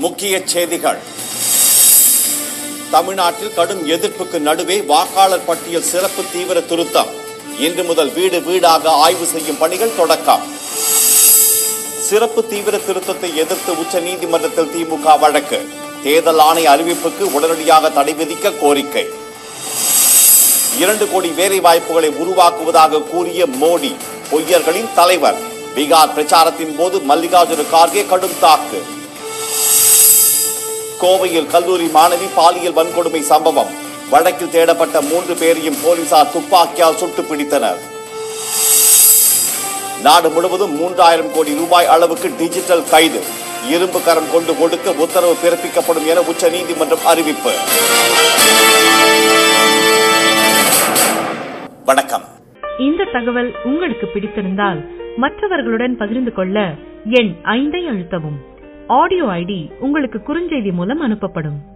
முக்கிய செய்திகள் தமிழ்நாட்டில் கடும் எதிர்ப்புக்கு நடுவே வாக்காளர் பட்டியல் சிறப்பு தீவிர திருத்தம் இன்று முதல் வீடு வீடாக ஆய்வு செய்யும் பணிகள் தொடக்கம் சிறப்பு தீவிர திருத்தத்தை எதிர்த்து உச்ச நீதிமன்றத்தில் திமுக வழக்கு தேர்தல் ஆணைய அறிவிப்புக்கு உடனடியாக தடை விதிக்க கோரிக்கை இரண்டு கோடி வேலை வாய்ப்புகளை உருவாக்குவதாக கூறிய மோடி பொய்யர்களின் தலைவர் பீகார் பிரச்சாரத்தின் போது மல்லிகார்ஜுன கார்கே கடும் தாக்கு கோவையில் கல்லூரி மாணவி பாலியல் வன்கொடுமை சம்பவம் வழக்கில் தேடப்பட்ட மூன்று பேரையும் போலீசார் துப்பாக்கியால் சுட்டு பிடித்தனர் நாடு முழுவதும் மூன்றாயிரம் கோடி ரூபாய் அளவுக்கு டிஜிட்டல் கைது இரும்பு கரம் கொண்டு ஒடுக்க உத்தரவு பிறப்பிக்கப்படும் என உச்சநீதிமன்றம் அறிவிப்பு வணக்கம் இந்த தகவல் உங்களுக்கு பிடித்திருந்தால் மற்றவர்களுடன் பகிர்ந்து கொள்ள எண் ஐந்தை அழுத்தவும் ஆடியோ ஐடி உங்களுக்கு குறுஞ்செய்தி மூலம் அனுப்பப்படும்